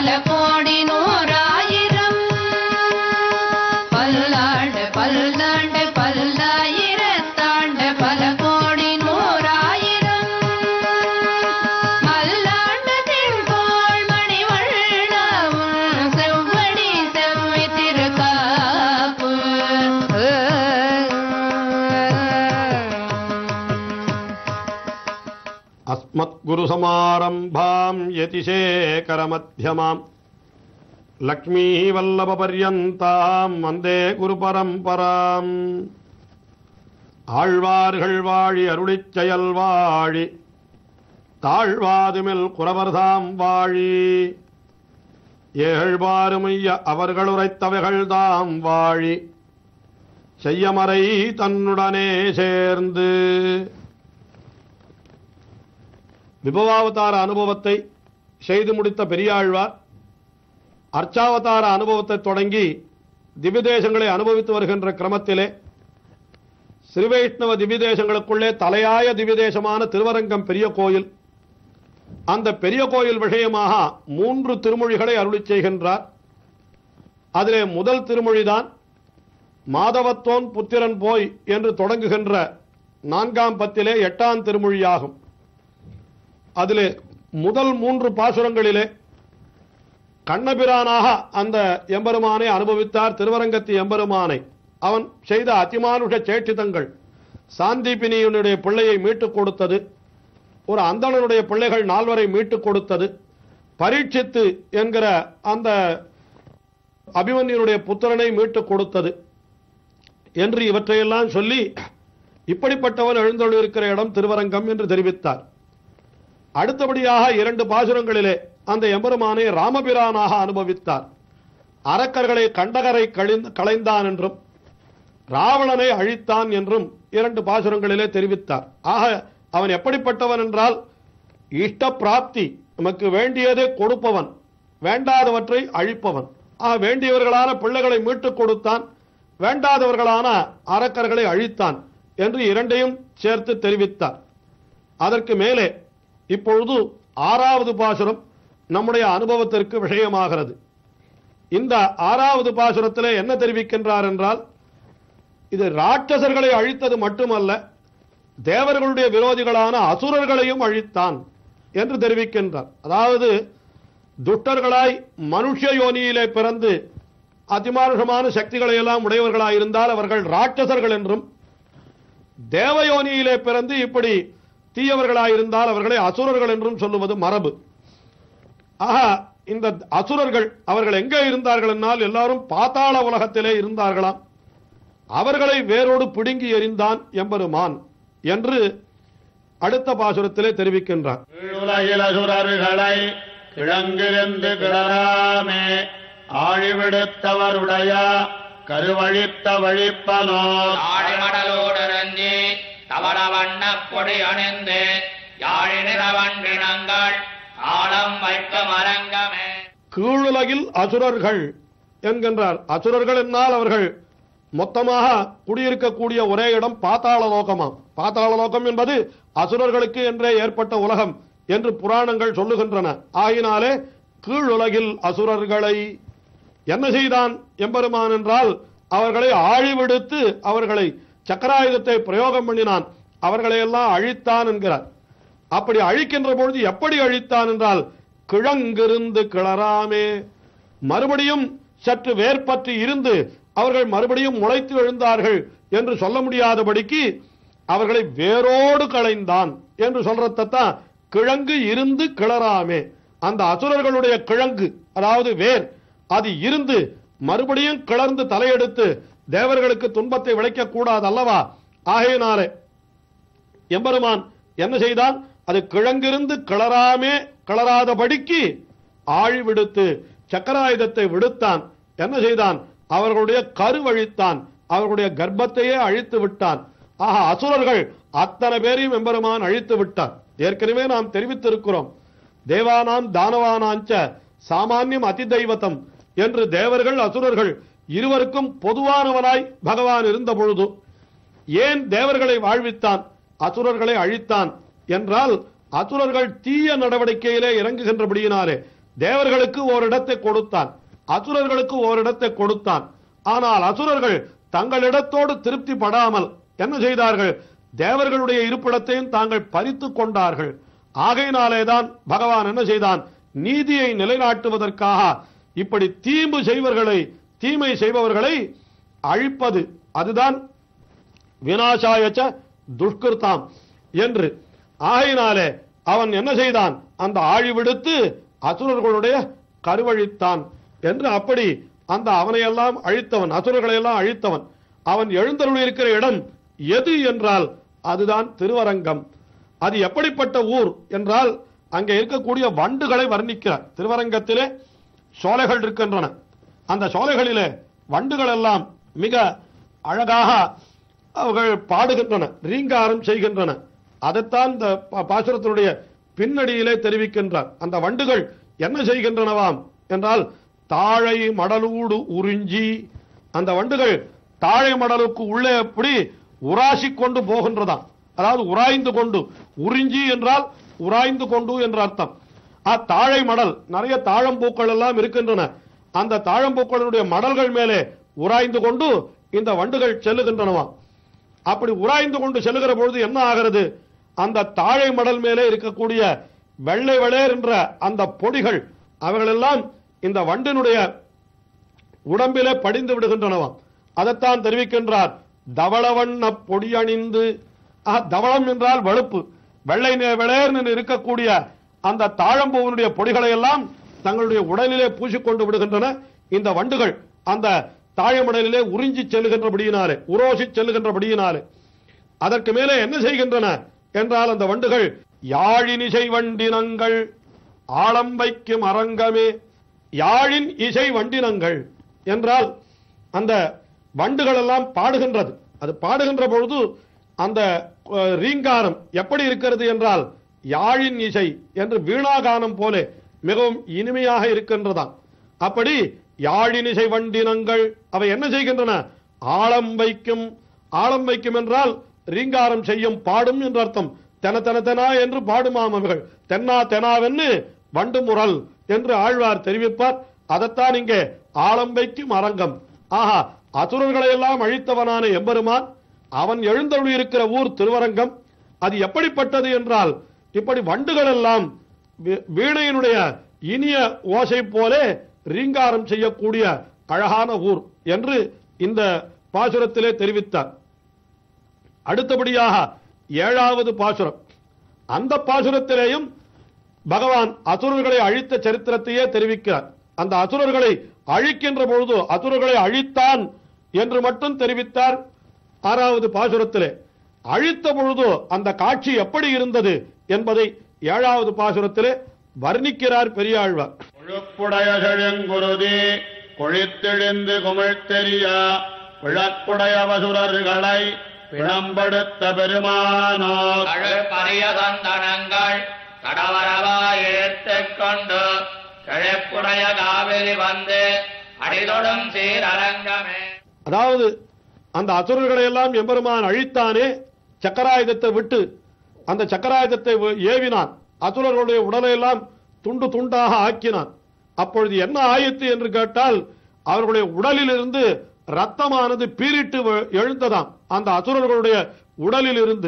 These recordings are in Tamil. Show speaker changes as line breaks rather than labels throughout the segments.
பல கோடி நூறாயிரம் பல்லாண்டு பல்லாண்டு பல்லாயிரத்தாண்டு பல கோடி நூறாயிரம் மல்லாண்டு தின்கோள் மணிவண்ணவும் செவ்வடி செவ்வை திருக்காப்பு
अस्मद्गुरुसमारम्भाम् यतिशेखरमध्यमाम् லக்ஷ்மீவல்லபபர்யந்தாம் வந்தே குருபரம்பராம் ஆழ்வார்கள் வாழி அருளிச் செயல் வாழி தாழ்வாதுமில் குறவர்தாம் வாழி ஏழ்வாறுமைய அவர்கள் உரைத்தவைகள்தாம் வாழி செய்யமறை தன்னுடனே சேர்ந்து விபவாவதார அனுபவத்தை செய்து முடித்த பெரியாழ்வார் அர்ச்சாவதார அனுபவத்தை தொடங்கி திவ்யதேசங்களை அனுபவித்து வருகின்ற கிரமத்திலே ஸ்ரீவைஷ்ணவ திவ்யதேசங்களுக்குள்ளே தலையாய திவ்யதேசமான திருவரங்கம் பெரிய கோயில் அந்த பெரிய கோயில் விஷயமாக மூன்று திருமொழிகளை அருளிச் செய்கின்றார் அதிலே முதல் திருமொழிதான் மாதவத்தோன் புத்திரன் போய் என்று தொடங்குகின்ற நான்காம் பத்திலே எட்டாம் திருமொழியாகும் அதிலே முதல் மூன்று பாசுரங்களிலே கண்ணபிரானாக அந்த எம்பெருமானை அனுபவித்தார் திருவரங்கத்து எம்பெருமானை அவன் செய்த அதிமானுஷ சேட்சிதங்கள் சாந்திபினியனுடைய பிள்ளையை மீட்டுக் கொடுத்தது ஒரு அந்தணனுடைய பிள்ளைகள் நால்வரை மீட்டுக் கொடுத்தது பரீட்சித்து என்கிற அந்த அபிமன்யனுடைய புத்திரனை மீட்டுக் கொடுத்தது என்று இவற்றையெல்லாம் சொல்லி இப்படிப்பட்டவன் எழுந்தொழிருக்கிற இடம் திருவரங்கம் என்று தெரிவித்தார் அடுத்தபடியாக இரண்டு பாசுரங்களிலே அந்த எம்பெருமானை ராமபிரானாக அனுபவித்தார் அரக்கர்களை கண்டகரை கழிந்து களைந்தான் என்றும் ராவணனை அழித்தான் என்றும் இரண்டு பாசுரங்களிலே தெரிவித்தார் ஆக அவன் எப்படிப்பட்டவன் என்றால் இஷ்ட பிராப்தி நமக்கு வேண்டியதை கொடுப்பவன் வேண்டாதவற்றை அழிப்பவன் ஆக வேண்டியவர்களான பிள்ளைகளை மீட்டுக் கொடுத்தான் வேண்டாதவர்களான அரக்கர்களை அழித்தான் என்று இரண்டையும் சேர்த்து தெரிவித்தார் அதற்கு மேலே இப்பொழுது ஆறாவது பாசுரம் நம்முடைய அனுபவத்திற்கு விஷயமாகிறது இந்த ஆறாவது பாசுரத்திலே என்ன தெரிவிக்கின்றார் என்றால் இது ராட்சசர்களை அழித்தது மட்டுமல்ல தேவர்களுடைய விரோதிகளான அசுரர்களையும் அழித்தான் என்று தெரிவிக்கின்றார் அதாவது துஷ்டர்களாய் மனுஷ யோனியிலே பிறந்து அதிமானுஷமான சக்திகளை எல்லாம் உடையவர்களாயிருந்தால் அவர்கள் ராட்சசர்கள் என்றும் தேவயோனியிலே பிறந்து இப்படி தீயவர்களாயிருந்தால் அவர்களை அசுரர்கள் என்றும் சொல்லுவது மரபு ஆஹா இந்த அசுரர்கள் அவர்கள் எங்கே இருந்தார்கள் என்னால் எல்லாரும் பாதாள உலகத்திலே இருந்தார்களாம் அவர்களை வேரோடு பிடுங்கி எறிந்தான் எம்பெருமான் என்று அடுத்த பாசுரத்திலே தெரிவிக்கின்றார்
உலகிலசுரர்களை கிழங்கிருந்து கிளராமே ஆழிவிடுத்தவருடைய கருவழித்த வழிப்பனோர்
ஆழிமடலோடரஞ்சி தவள வண்ணப் பொடி அணிந்து யாழி நிறவன்றினங்கள் ஆழம் வைக்க மரங்கமே
கீழுலகில் அசுரர்கள் என்கின்றார் அசுரர்கள் என்னால் அவர்கள் மொத்தமாக குடியிருக்கக்கூடிய ஒரே இடம் பாதாள லோகமாம் பாதாள லோகம் என்பது அசுரர்களுக்கு என்றே ஏற்பட்ட உலகம் என்று புராணங்கள் சொல்லுகின்றன ஆகினாலே கீழுலகில் அசுரர்களை என்ன செய்தான் எம்பெருமான் என்றால் அவர்களை ஆழிவிடுத்து அவர்களை சக்கராயுதத்தை பிரயோகம் பண்ணினான் அவர்களை எல்லாம் அழித்தான் என்கிறார் அப்படி அழிக்கின்ற பொழுது எப்படி அழித்தான் என்றால் கிழங்கிருந்து கிளறாமே மறுபடியும் சற்று வேர்பற்றி இருந்து அவர்கள் மறுபடியும் முளைத்து எழுந்தார்கள் என்று சொல்ல முடியாதபடிக்கு அவர்களை வேரோடு களைந்தான் என்று சொல்றதான் கிழங்கு இருந்து கிளறாமே அந்த அசுரர்களுடைய கிழங்கு அதாவது வேர் அது இருந்து மறுபடியும் கிளர்ந்து தலையெடுத்து தேவர்களுக்கு துன்பத்தை விளைக்க கூடாது அல்லவா ஆகையினாலே எம்பெருமான் என்ன செய்தான் அது கிழங்கிருந்து கிளறாமே கிளறாதபடிக்கு ஆழி விடுத்து சக்கராயுதத்தை விடுத்தான் என்ன செய்தான் அவர்களுடைய கருவழித்தான் அவர்களுடைய கர்ப்பத்தையே அழித்து விட்டான் ஆக அசுரர்கள் அத்தனை பேரையும் எம்பெருமான் அழித்து விட்டான் ஏற்கனவே நாம் தெரிவித்திருக்கிறோம் தேவானாம் தானவானாஞ்ச சாமானியம் அதிதெய்வத்தம் என்று தேவர்கள் அசுரர்கள் இருவருக்கும் பொதுவானவனாய் பகவான் இருந்த பொழுது ஏன் தேவர்களை வாழ்வித்தான் அசுரர்களை அழித்தான் என்றால் அசுரர்கள் தீய நடவடிக்கையிலே இறங்குகின்றபடியினாலே தேவர்களுக்கு ஓரிடத்தை கொடுத்தான் அசுரர்களுக்கு ஓரிடத்தை கொடுத்தான் ஆனால் அசுரர்கள் தங்களிடத்தோடு திருப்தி படாமல் என்ன செய்தார்கள் தேவர்களுடைய இருப்பிடத்தையும் தாங்கள் பறித்து கொண்டார்கள் ஆகையினாலேதான் பகவான் என்ன செய்தான் நீதியை நிலைநாட்டுவதற்காக இப்படி தீம்பு செய்வர்களை தீமை செய்பவர்களை அழிப்பது அதுதான் வினாசாயச்ச துஷ்கிருத்தாம் என்று ஆகையினாலே அவன் என்ன செய்தான் அந்த ஆழி விடுத்து அசுரர்களுடைய கருவழித்தான் என்று அப்படி அந்த அவனையெல்லாம் அழித்தவன் அசுரர்களை எல்லாம் அழித்தவன் அவன் எழுந்தருள் இருக்கிற இடம் எது என்றால் அதுதான் திருவரங்கம் அது எப்படிப்பட்ட ஊர் என்றால் அங்கே இருக்கக்கூடிய வண்டுகளை வர்ணிக்கிறார் திருவரங்கத்திலே சோலைகள் இருக்கின்றன அந்த சோலைகளிலே வண்டுகள் எல்லாம் மிக அழகாக அவர்கள் பாடுகின்றன ரீங்காரம் செய்கின்றன அதைத்தான் இந்த பா- பாசுரத்தினுடைய பின்னடியிலே தெரிவிக்கின்றார் அந்த வண்டுகள் என்ன செய்கின்றனவாம் என்றால் தாழை மடலூடு உறிஞ்சி அந்த வண்டுகள் தாழை மடலுக்கு உள்ளே எப்படி உராசி கொண்டு போகின்றதாம் அதாவது உராய்ந்து கொண்டு உறிஞ்சி என்றால் உராய்ந்து கொண்டு என்ற அர்த்தம் ஆ தாழை மடல் நிறைய தாழம்பூக்கள் எல்லாம் இருக்கின்றன அந்த தாழம்பூக்களுடைய மடல்கள் மேலே உராய்ந்து கொண்டு இந்த வண்டுகள் செல்லுகின்றனவாம் அப்படி உராய்ந்து கொண்டு செல்லுகிற பொழுது என்ன ஆகிறது அந்த தாழை மடல் மேலே இருக்கக்கூடிய வெள்ளை வெளேர் என்ற அந்த பொடிகள் அவைகளெல்லாம் இந்த வண்டினுடைய உடம்பிலே படிந்து விடுகின்றனவாம் அதைத்தான் தெரிவிக்கின்றார் தவளவண்ண பொடி அணிந்து ஆஹா, தவளம் என்றால் வெளுப்பு வெள்ளை நே- வெளேர்னு இருக்கக்கூடிய அந்த தாழம்பூவனுடைய பொடிகளை எல்லாம் தங்களுடைய உடலிலே பூசிக்கொண்டு விடுகின்றன இந்த வண்டுகள் அந்த தாழமடலிலே உறிஞ்சி செல்லுகின்றபடியினாலே உரோசி செல்லுகின்றபடியினாலே அதற்கு மேலே என்ன செய்கின்றன என்றால் அந்த வண்டுகள் யாழினிசை வண்டினங்கள் ஆழம் வைக்கும் அரங்கமே யாழின் இசை வண்டினங்கள் என்றால் அந்த வண்டுகள் எல்லாம் பாடுகின்றது அது பாடுகின்ற பொழுது அந்த அஹ், ரீங்காரம் எப்படி இருக்கிறது என்றால் யாழின் இசை என்று வீணாகானம் போல மிகவும் இனிமையாக இருக்கின்றதாம் அப்படி யாழினிசை வண்டினங்கள் அவை என்ன செய்கின்றன ஆழம் வைக்கும் ஆழம் வைக்கும் என்றால் ரீங்காரம் செய்யும் பாடும் என்று அர்த்தம் தென தென தெனா என்று பாடுமாம் அவைகள் தென்னா தெனாவென்னு வண்டு முரல் என்று ஆழ்வார் தெரிவிப்பார் அதைத்தான் இங்கே ஆழம் வைக்கும் அரங்கம் ஆஹா அசுரர்களை எல்லாம் அழித்தவனான எம்பெருமான் அவன் எழுந்தருளி இருக்கிற ஊர் திருவரங்கம் அது எப்படிப்பட்டது என்றால் இப்படி வண்டுகள் எல்லாம் வீ- வீணையினுடைய இனிய ஓசை போலே ரீங்காரம் செய்யக்கூடிய அழகான ஊர் என்று இந்த பாசுரத்திலே தெரிவித்தார் அடுத்தபடியாக ஏழாவது பாசுரம் அந்த பாசுரத்திலேயும் பகவான் அசுரர்களை அழித்த சரித்திரத்தையே தெரிவிக்கிறார் அந்த அசுரர்களை அழிக்கின்ற பொழுது அசுரர்களை அழித்தான் என்று மட்டும் தெரிவித்தார் ஆறாவது பாசுரத்திலே அழித்த பொழுது அந்த காட்சி எப்படி இருந்தது என்பதை ஏழாவது பாசுரத்திலே வர்ணிக்கிறார் பெரியாழ்வார்
கொழுப்புடைய செழுங்குருதி கொழித்தெழுந்து குமிழ்த்தெரிய விளக்குடைய வசுரர்களை பிணம்படுத்த பெருமானோர்
அழுப்பரிய சந்தனங்கள் கடவரவாய் இழுத்துக் கொண்டு கிழப்புடைய காவிரி வந்து அடிதொடும் சீரரங்கமே
அதாவது அந்த அசுரர்களை எல்லாம் எம்பெருமான் அழித்தானே சக்கராயுதத்தை விட்டு அந்த சக்கராயுதத்தை வு- ஏவினான் அசுரர்களுடைய உடலை எல்லாம் துண்டு துண்டாக ஆக்கினான் அப்பொழுது என்ன ஆயிற்று என்று கேட்டால் அவர்களுடைய உடலிலிருந்து ரத்தமானது பீரிட்டு வ- எழுந்ததாம் அந்த அசுரர்களுடைய உடலில் இருந்து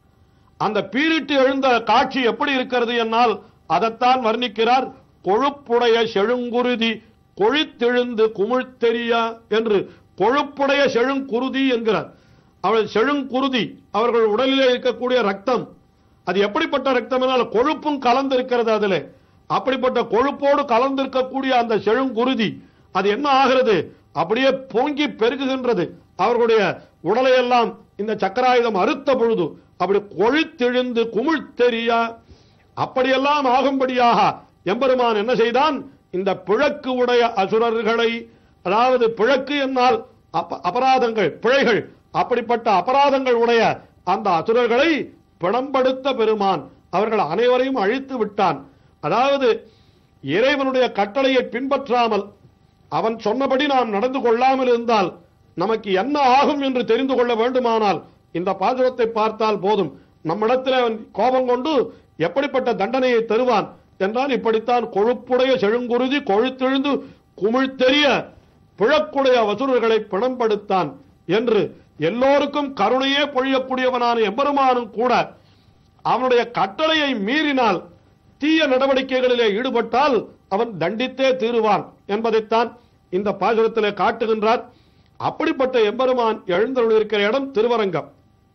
அந்த பீரிட்டு எழுந்த காட்சி எப்படி இருக்கிறது என்னால் அதைத்தான் வர்ணிக்கிறார் கொழுப்புடைய செழுங்குருதி கொழித்தெழுந்து குமிழ்த்தெரியா என்று கொழுப்புடைய செழுங்குருதி என்கிறார் அவள் செழுங்குருதி அவர்கள் உடலிலே இருக்கக்கூடிய ரத்தம் அது எப்படிப்பட்ட ரத்தம் என்றால் கொழுப்பும் கலந்து இருக்கிறது அதிலே அப்படிப்பட்ட கொழுப்போடு கலந்திருக்கக்கூடிய அந்த செழுங்குருதி அது என்ன ஆகிறது அப்படியே பொங்கி பெருகுகின்றது அவர்களுடைய உடலை எல்லாம் இந்த சக்கராயுதம் அறுத்த பொழுது அப்படி கொழித்தெழுந்து குமிழ்த்தெரியா அப்படியெல்லாம் ஆகும்படியாக எம்பெருமான் என்ன செய்தான் இந்த பிழக்கு உடைய அசுரர்களை அதாவது பிழக்கு என்னால் அப- அபராதங்கள் பிழைகள் அப்படிப்பட்ட அபராதங்கள் உடைய அந்த அசுரர்களை பிணம்படுத்த பெருமான் அவர்கள் அனைவரையும் அழித்து விட்டான் அதாவது இறைவனுடைய கட்டளையை பின்பற்றாமல் அவன் சொன்னபடி நாம் நடந்து கொள்ளாமல் இருந்தால் நமக்கு என்ன ஆகும் என்று தெரிந்து கொள்ள வேண்டுமானால் இந்த பாசுரத்தை பார்த்தால் போதும் நம்மிடத்தில் அவன் கோபம் கொண்டு எப்படிப்பட்ட தண்டனையை தருவான் என்றால் இப்படித்தான் கொழுப்புடைய செழுங்குருதி கொழுத்தெழுந்து குமிழ்த்தெறிய பிழக்குடைய வசூரர்களை பிணம்படுத்தான் என்று எல்லோருக்கும் கருணையே பொழியக்கூடியவனான எம்பெருமானும் கூட அவனுடைய கட்டளையை மீறினால் தீய நடவடிக்கைகளிலே ஈடுபட்டால் அவன் தண்டித்தே தீருவான் என்பதைத்தான் இந்த பாசுரத்திலே காட்டுகின்றார் அப்படிப்பட்ட எம்பெருமான் எழுந்தருளிருக்கிற இடம் திருவரங்கம்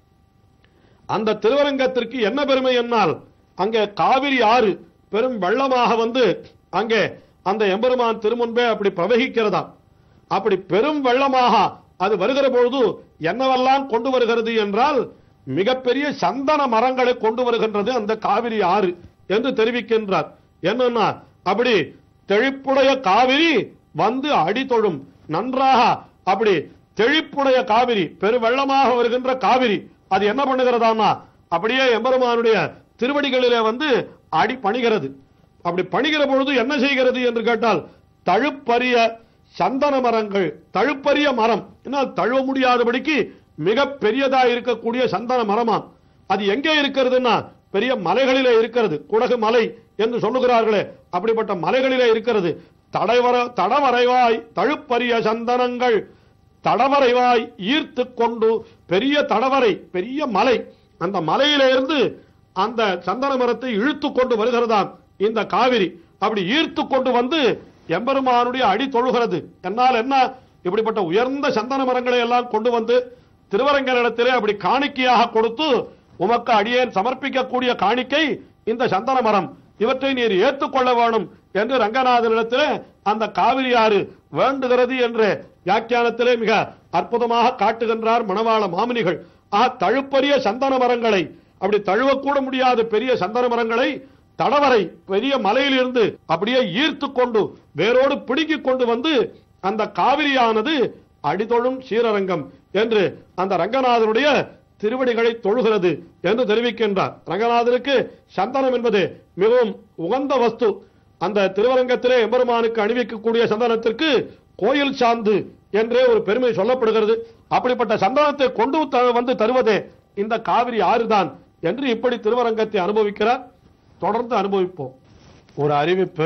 அந்த திருவரங்கத்திற்கு என்ன பெருமை என்னால் அங்கே காவிரி ஆறு பெரும் வெள்ளமாக வந்து அங்கே அந்த எம்பெருமான் திருமுன்பே அப்படி பிரவகிக்கிறதா அப்படி பெரும் வெள்ளமாக அது வருகிற பொழுது என்னவெல்லாம் கொண்டு வருகிறது என்றால் மிகப்பெரிய சந்தன மரங்களை கொண்டு வருகின்றது அந்த காவிரி ஆறு என்று தெரிவிக்கின்றார் என்னன்னா அப்படி தெளிப்புடைய காவிரி வந்து அடி தொழும் நன்றாக அப்படி தெளிப்புடைய காவிரி பெருவெள்ளமாக வருகின்ற காவிரி அது என்ன பண்ணுகிறதாமா அப்படியே எம்பெருமானுடைய திருவடிகளிலே வந்து அடி பணிகிறது அப்படி பணிகிற பொழுது என்ன செய்கிறது என்று கேட்டால் தழுப்பரிய சந்தன மரங்கள் தழுப்பரிய மரம் என்ன தழுவ முடியாதபடிக்கு மிக பெரியதா இருக்கக்கூடிய சந்தன மரமாம் அது எங்கே இருக்கிறதுன்னா பெரிய மலைகளிலே இருக்கிறது குடகு மலை என்று சொல்லுகிறார்களே அப்படிப்பட்ட மலைகளிலே இருக்கிறது தடைவர தடவரைவாய் தழுப்பரிய சந்தனங்கள் தடவரைவாய் ஈர்த்து கொண்டு பெரிய தடவரை பெரிய மலை அந்த மலையில இருந்து அந்த சந்தன மரத்தை இழுத்து கொண்டு வருகிறதாம் இந்த காவிரி அப்படி ஈர்த்து கொண்டு வந்து எம்பெருமானுடைய அடி தொழுகிறது என்னால் என்ன இப்படிப்பட்ட உயர்ந்த சந்தன மரங்களை எல்லாம் கொண்டு வந்து திருவரங்கனிடத்திலே அப்படி காணிக்கையாக கொடுத்து உமக்கு அடியேன் சமர்ப்பிக்கக்கூடிய காணிக்கை இந்த சந்தன மரம் இவற்றை நீர் ஏற்றுக்கொள்ள வேணும் என்று ரங்கநாதனிடத்திலே அந்த காவிரி ஆறு வேண்டுகிறது என்று வியாக்கியானத்திலே மிக அற்புதமாக காட்டுகின்றார் மணவாள மாமுனிகள் ஆ தழுப்பரிய சந்தன மரங்களை அப்படி தழுவக்கூட முடியாத பெரிய சந்தன மரங்களை தடவரை பெரிய மலையிலிருந்து அப்படியே ஈர்த்து கொண்டு வேரோடு பிடுங்கிக் கொண்டு வந்து அந்த காவிரியானது அடிதொழும் சீரரங்கம் என்று அந்த ரங்கநாதனுடைய திருவடிகளை தொழுகிறது என்று தெரிவிக்கின்றார் ரங்கநாதனுக்கு சந்தனம் என்பது மிகவும் உகந்த வஸ்து அந்த திருவரங்கத்திலே எம்பெருமானுக்கு அணிவிக்கக்கூடிய சந்தனத்திற்கு கோயில் சாந்து என்றே ஒரு பெருமை சொல்லப்படுகிறது அப்படிப்பட்ட சந்தனத்தை கொண்டு த- வந்து தருவதே இந்த காவிரி ஆறுதான் என்று இப்படி திருவரங்கத்தை அனுபவிக்கிறார் தொடர்ந்து அனுபவிப்போம் ஒரு அறிவிப்பு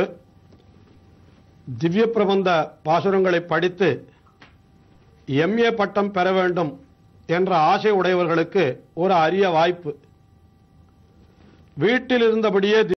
திவ்ய பிரபந்த பாசுரங்களை படித்து எம்ஏ பட்டம் பெற வேண்டும் என்ற ஆசை உடையவர்களுக்கு ஒரு அரிய வாய்ப்பு வீட்டில் இருந்தபடியே